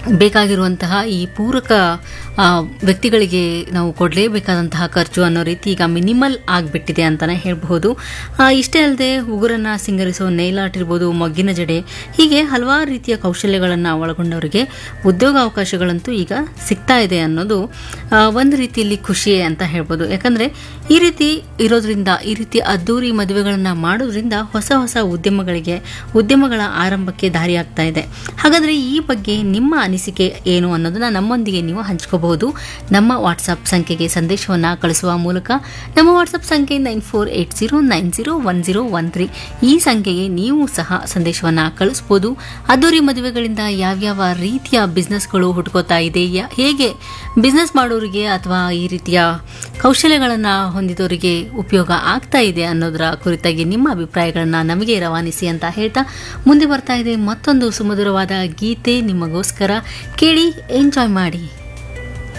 ಬೇಕಾಗಿರುವಂತಹ ಈ ಪೂರಕ ಆ, ವ್ಯಕ್ತಿಗಳಿಗೆ ನಾವು ಕೊಡಲೇಬೇಕಾದಂತಹ ಖರ್ಚು ಅನ್ನೋ ರೀತಿ ಈಗ ಮಿನಿಮಲ್ ಆಗಿಬಿಟ್ಟಿದೆ ಅಂತಲೇ ಹೇಳಬಹುದು ಆ, ಇಷ್ಟೇ ಅಲ್ಲದೆ ಉಗುರನ್ನು ಸಿಂಗರಿಸೋ ನೇಲ್ ಆರ್ಟ್ ಇರ್ಬೋದು ಮೊಗ್ಗಿನ ಜಡೆ ಹೀಗೆ ಹಲವಾರು ರೀತಿಯ ಕೌಶಲ್ಯಗಳನ್ನು ಒಳಗೊಂಡವರಿಗೆ ಉದ್ಯೋಗಾವಕಾಶಗಳಂತೂ ಈಗ ಸಿಗ್ತಾ ಇದೆ ಅನ್ನೋದು ಆ, ಒಂದು ರೀತಿಯಲ್ಲಿ ಖುಷಿಯೇ ಅಂತ ಹೇಳ್ಬೋದು ಯಾಕಂದರೆ ಈ ರೀತಿ ಇರೋದ್ರಿಂದ ಈ ರೀತಿ ಅದ್ದೂರಿ ಮದುವೆಗಳನ್ನು ಮಾಡೋದ್ರಿಂದ ಹೊಸ ಹೊಸ ಉದ್ಯಮಗಳಿಗೆ ಉದ್ಯಮಗಳ ಆರಂಭಕ್ಕೆ ದಾರಿಯಾಗ್ತಾ ಇದೆ ಹಾಗಾದರೆ ಈ ಬಗ್ಗೆ ನಿಮ್ಮ ಅನಿಸಿಕೆ ಏನು ಅನ್ನೋದನ್ನ ನಮ್ಮೊಂದಿಗೆ ನೀವು ಹಂಚ್ಕೋಬಹುದು ನಮ್ಮ ವಾಟ್ಸಪ್ ಸಂಖ್ಯೆಗೆ ಸಂದೇಶವನ್ನು ಕಳಿಸುವ ಮೂಲಕ ನಮ್ಮ ವಾಟ್ಸಪ್ ಸಂಖ್ಯೆ nine four eight zero nine zero one zero one three ಈ ಸಂಖ್ಯೆಗೆ ನೀವು ಸಹ ಸಂದೇಶವನ್ನು ಕಳಿಸ್ಬೋದು ಅದ್ದೂರಿ ಮದುವೆಗಳಿಂದ ಯಾವ್ಯಾವ ರೀತಿಯ ಬಿಸ್ನೆಸ್ಗಳು ಹುಟ್ಕೋತಾ ಇದೆ ಯಾ- ಹೇಗೆ ಬಿಸ್ನೆಸ್ ಮಾಡೋರಿಗೆ ಅಥವಾ ಈ ರೀತಿಯ ಕೌಶಲ್ಯಗಳನ್ನು ಹೊಂದಿದವರಿಗೆ ಉಪಯೋಗ ಆಗ್ತಾ ಇದೆ ಅನ್ನೋದರ ಕುರಿತಾಗಿ ನಿಮ್ಮ ಅಭಿಪ್ರಾಯಗಳನ್ನು ನಮಗೆ ರವಾನಿಸಿ ಅಂತ ಹೇಳ್ತಾ ಮುಂದೆ ಬರ್ತಾ ಇದೆ ಮತ್ತೊಂದು ಸುಮಧುರವಾದ ಗೀತೆ ನಿಮಗೋಸ್ಕರ ಕೇಳಿ ಎಂಜಾಯ್ ಮಾಡಿ